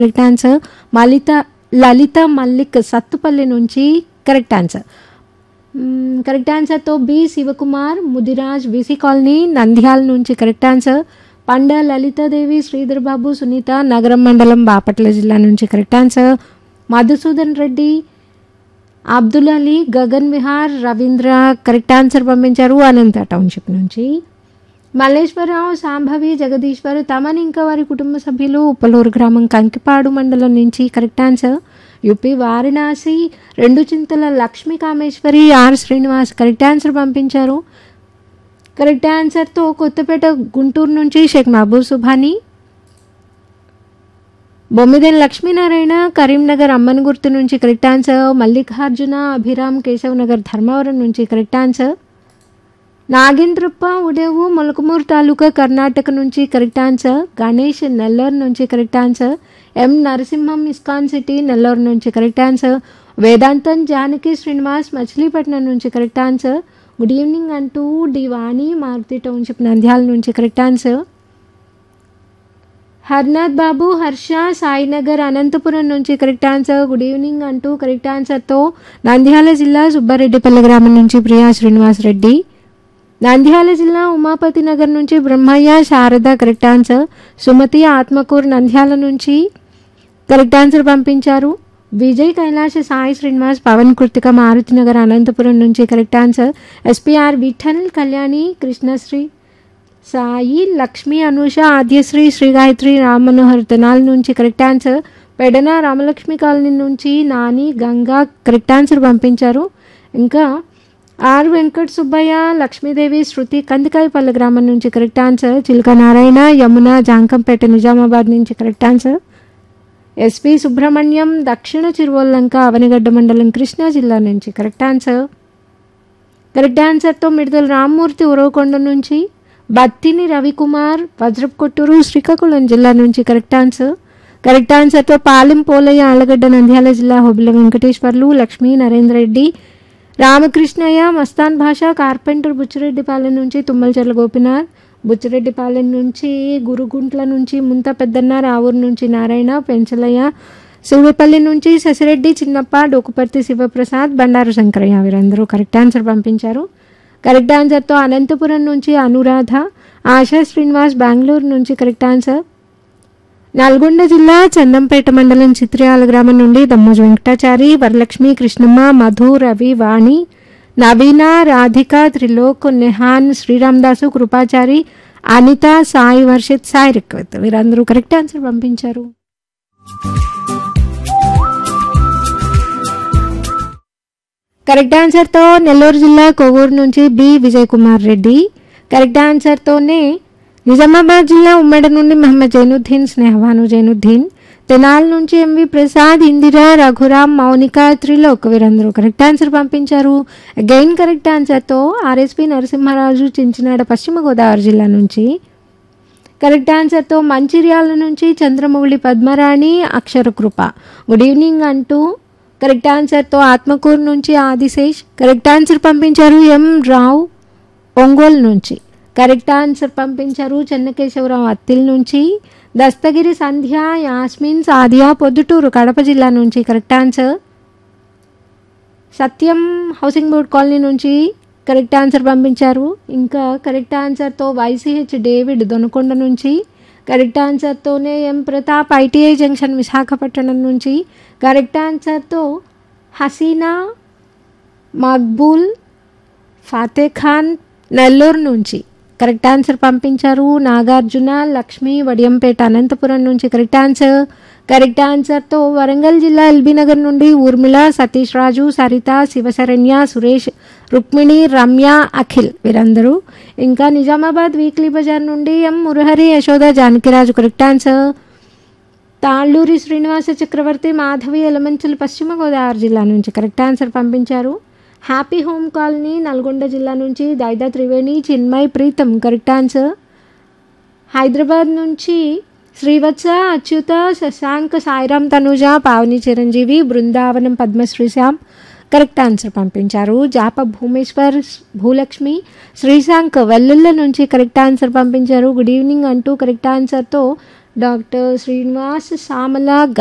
correct answer మలిత లలిత మల్లిక్ సత్తుపల్లి నుంచి correct answer hmm, correct ఆన్సర్తో B Sivakumar Mudiraj BC colony Nandyal నుంచి కరెక్ట్ ఆన్సర్ పండ లలితాదేవి శ్రీధర్ బాబు సునీత నగరం మండలం బాపట్ల జిల్లా నుంచి correct answer Madhusudan Reddy Abdul Ali Gagan Vihar Ravindra correct answer పంపించారు అనంత టౌన్షిప్ నుంచి మల్లేశ్వరరావు సాంభవి జగదీశ్వర్ తమన్ ఇంకా వారి కుటుంబ సభ్యులు ఉప్పలూరు గ్రామం కంకిపాడు మండలం నుంచి కరెక్ట్ ఆన్సర్ యూపీ వారణాసి రెండు Chintala Lakshmi Kameshwari R Srinivas correct answer పంపించారు కరెక్ట్ ఆన్సర్తో కొత్తపేట గుంటూరు నుంచి షేక్ మహబూబ్ సుభానీ బొమ్మిదేని లక్ష్మీనారాయణ కరీంనగర్ అమ్మన్ గుర్తు నుంచి కరెక్ట్ ఆన్సర్ మల్లికార్జున అభిరామ్ కేశవ్ నగర్ ధర్మవరం నుంచి కరెక్ట్ ఆన్సర్ నాగేంద్రప్ప ఉడేవు మొలకమూరు తాలూకా కర్ణాటక నుంచి కరెక్ట్ ఆన్సర్ గణేష్ నెల్లూరు నుంచి correct answer M Narasimham ISKCON city Nellore నుంచి కరెక్ట్ ఆన్సర్ వేదాంతం జానకి శ్రీనివాస్ మచిలీపట్నం నుంచి కరెక్ట్ ఆన్సర్ గుడ్ ఈవినింగ్ అంటూ డి వాణి మారుతి టౌన్షిప్ నంద్యాల నుంచి కరెక్ట్ ఆన్సర్ హర్నాథ్ బాబు హర్ష సాయినగర్ అనంతపురం నుంచి కరెక్ట్ ఆన్సర్ గుడ్ ఈవినింగ్ అంటూ కరెక్ట్ ఆన్సర్తో నంద్యాల జిల్లా సుబ్బారెడ్డిపల్లి గ్రామం నుంచి ప్రియా శ్రీనివాస్ రెడ్డి నంద్యాల జిల్లా ఉమాపతి నగర్ నుంచి బ్రహ్మయ్య శారద కరెక్ట్ ఆన్సర్ సుమతి ఆత్మకూరు నంద్యాల నుంచి కరెక్ట్ ఆన్సర్ పంపించారు విజయ్ కైలాస సాయి శ్రీనివాస్ పవన్ కృతిక మారుతి నగర్ అనంతపురం నుంచి correct answer SPR Vittal Kalyani Krishnasri Sai Lakshmi Anusha Adyasri Sri Gayathri Ram Manohar Tenali నుంచి correct answer Pedana Ramalakshmi colony నుంచి నాని గంగా కరెక్ట్ ఆన్సర్ పంపించారు ఇంకా ఆర్ వెంకట సుబ్బయ్య లక్ష్మీదేవి శృతి కందికాయపల్లి గ్రామం నుంచి కరెక్ట్ ఆన్సర్ చిలుక నారాయణ యమున జాంకంపేట నిజామాబాద్ నుంచి కరెక్ట్ ఆన్సర్ ఎస్పి సుబ్రహ్మణ్యం దక్షిణ చిరువల్లంక అవనిగడ్డ మండలం కృష్ణా జిల్లా నుంచి కరెక్ట్ ఆన్సర్ కరెక్ట్ ఆన్సర్తో మిడతల రామ్మూర్తి ఉరవకొండ నుంచి బత్తిని రవికుమార్ వజ్రపు కొట్టూరు శ్రీకాకుళం జిల్లా నుంచి కరెక్ట్ ఆన్సర్ కరెక్ట్ ఆన్సర్తో పాలెం పోలయ్య ఆలగడ్డ నంద్యాల జిల్లా హొబిల వెంకటేశ్వర్లు లక్ష్మీ నరేంద్ర రెడ్డి రామకృష్ణయ్య మస్తాన్ భాష కార్పెంటర్ బుచ్చిరెడ్డిపాలెం నుంచి తుమ్మలచెర్ల గోపినాథ్ బుచ్చిరెడ్డిపాలెం నుంచి గురుగుంట్ల నుంచి ముంత పెద్దన్న రావూరు నుంచి నారాయణ పెంచలయ్య శివపల్లి నుంచి శశిరెడ్డి చిన్నప్ప డోకుపర్తి శివప్రసాద్ బండారు శంకరయ్య వీరందరూ కరెక్ట్ ఆన్సర్ పంపించారు కరెక్ట్ ఆన్సర్తో అనంతపురం నుంచి అనురాధ ఆశా శ్రీనివాస్ బెంగళూరు నుంచి కరెక్ట్ ఆన్సర్ నల్గొండ జిల్లా చందంపేట మండలం చిత్రయాల గ్రామం నుండి దమ్మోజు వెంకటాచారి వరలక్ష్మి కృష్ణమ్మ మధు రవి వాణి నవీన రాధిక త్రిలోక్ నెహాన్ శ్రీరామదాసు కృపాచారి అనిత సాయి వర్షిత్ సాయి రిక్వత్ వీరందరూ కరెక్ట్ ఆన్సర్ పంపించారు కరెక్ట్ ఆన్సర్తో నెల్లూరు జిల్లా కొవ్వూరు నుంచి బి విజయ్ కుమార్ రెడ్డి కరెక్ట్ ఆన్సర్తోనే నిజామాబాద్ జిల్లా ఉమ్మడి నుండి మహమ్మద్ జైనుద్దీన్ స్నేహవాను జైనుద్దీన్ తెనాల్ నుంచి ఎంవి ప్రసాద్ ఇందిరా రఘురామ్ మౌనిక త్రిలోక్ వీరందరూ కరెక్ట్ ఆన్సర్ పంపించారు అగైన్ కరెక్ట్ ఆన్సర్తో ఆర్ఎస్పి నరసింహరాజు చించినాడ పశ్చిమ గోదావరి జిల్లా నుంచి కరెక్ట్ ఆన్సర్తో మంచిర్యాల నుంచి చంద్రమౌళి పద్మరాణి అక్షర కృప గుడ్ ఈవినింగ్ అంటూ కరెక్ట్ ఆన్సర్తో ఆత్మకూరు నుంచి ఆదిశేష్ కరెక్ట్ ఆన్సర్ పంపించారు ఎం రావు ఒంగోలు నుంచి కరెక్ట్ ఆన్సర్ పంపించారు చెన్నకేశవరావు అత్తిల్ నుంచి దస్తగిరి సంధ్య యాస్మిన్ సాదియా పొద్దుటూరు కడప జిల్లా నుంచి correct answer Satyam housing board colony నుంచి కరెక్ట్ ఆన్సర్ పంపించారు ఇంకా కరెక్ట్ ఆన్సర్తో వైసీహెచ్ డేవిడ్ దొనకొండ నుంచి కరెక్ట్ ఆన్సర్తోనే M Pratap ITI junction Visakhapatnam నుంచి కరెక్ట్ ఆన్సర్తో హసీనా మక్బూల్ ఫాతే ఖాన్ నెల్లూరు నుంచి కరెక్ట్ ఆన్సర్ పంపించారు నాగార్జున లక్ష్మి వడియంపేట అనంతపురం నుంచి కరెక్ట్ ఆన్సర్ కరెక్ట్ ఆన్సర్తో వరంగల్ జిల్లా ఎల్బీ నగర్ నుండి ఊర్మిళ సతీష్ రాజు సరిత శివశరణ్య సురేష్ రుక్మిణి రమ్య అఖిల్ వీరందరూ ఇంకా నిజామాబాద్ వీక్లీ బజార్ నుండి M Murahari Yashoda Janakiraju correct answer Talluri Srinivasa Chakravarthi Madhavi Yelamanchili పశ్చిమ గోదావరి జిల్లా నుంచి కరెక్ట్ ఆన్సర్ పంపించారు హ్యాపీ హోమ్ కాలనీ నల్గొండ జిల్లా నుంచి దైదా త్రివేణి చిన్మయ్ ప్రీతం కరెక్ట్ ఆన్సర్ హైదరాబాద్ నుంచి శ్రీవత్స అచ్యుత శశాంక్ సాయిరామ్ తనుజ పావని చిరంజీవి బృందావనం పద్మశ్రీ శ్యామ్ కరెక్ట్ ఆన్సర్ పంపించారు జాప భూమేశ్వర్ భూలక్ష్మి శ్రీశాంక్ వెల్లుల్ల నుంచి కరెక్ట్ ఆన్సర్ పంపించారు గుడ్ ఈవినింగ్ అంటూ కరెక్ట్ ఆన్సర్తో డాక్టర్ శ్రీనివాస్ సామల